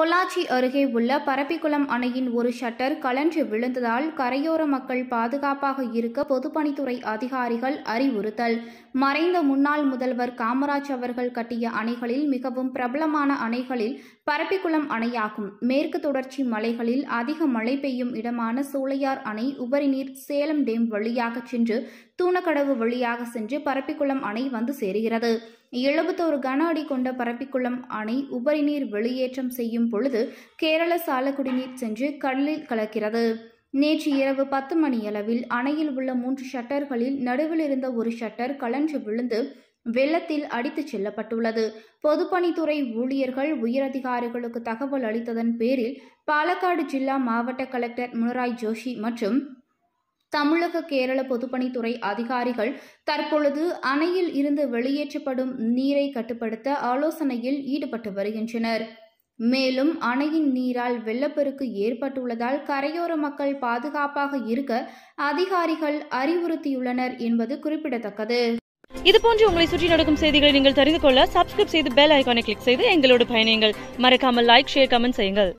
பொள்ளாச்சி அருகே உள்ள பரப்பிக்குளம் அணையின் ஒரு ஷட்டர் கலன்று விழுந்ததால் கரையோர மக்கள் பாதுகாப்பாக இருக்க பொதுப்பணித்துறை அதிகாரிகள் அறிவுறுத்தல் மறைந்த முன்னாள் முதல்வர் காமராஜ் அவர்கள் கட்டிய அணைகளில் மிகவும் பிரபலமான அணைகளில் பரப்பிக்குளம் அணையாகும் மேற்கு தொடர்ச்சி மலைகளில் அதிக மழை பெய்யும் இடமான சூளையார் அணை உபரிநீர் சேலம் டேம் வழியாக சென்று தூணக்கடவு வழியாக சென்று பரப்பிக்குளம் அணை வந்து சேருகிறது எழுபத்தோரு கன அடி கொண்ட பரப்பிக்குளம் அணை உபரிநீர் வெளியேற்றம் செய்யும் பொழுது கேரள சாலக்குடிநீர் சென்று கடலில் கலக்கிறது நேற்று இரவு பத்து மணியளவில் அணையில் உள்ள மூன்று ஷட்டர்களில் நடுவில் இருந்த ஒரு ஷட்டர் கலன்று விழுந்து வெள்ளத்தில் அடித்துச் செல்லப்பட்டுள்ளது பொதுப்பணித்துறை ஊழியர்கள் உயரதிகாரிகளுக்கு தகவல் அளித்ததன் பேரில் பாலக்காடு ஜில்லா மாவட்ட கலெக்டர் முனராய் ஜோஷி மற்றும் தமிழக கேரள பொதுப்பணித்துறை அதிகாரிகள் தற்பொழுது அணையில் இருந்து வெளியேற்றப்படும் நீரை கட்டுப்படுத்த ஆலோசனையில் ஈடுபட்டு வருகின்றனர் மேலும் அணையின் நீரால் வெள்ளப்பெருக்கு ஏற்பட்டுள்ளதால் கரையோர மக்கள் பாதுகாப்பாக இருக்க அதிகாரிகள் அறிவுறுத்தியுள்ளனர் என்பது குறிப்பிடத்தக்கது இது போன்று உங்களை சுற்றி நடக்கும் செய்திகளை நீங்கள் தெரிந்து கொள்ள சப்ஸ்கிரைப் செய்து பெல் ஐகானை கிளிக் செய்து எங்களோடு பயணியுங்கள் மறக்காமல் லைக் ஷேர் கமெண்ட் செய்யுங்கள்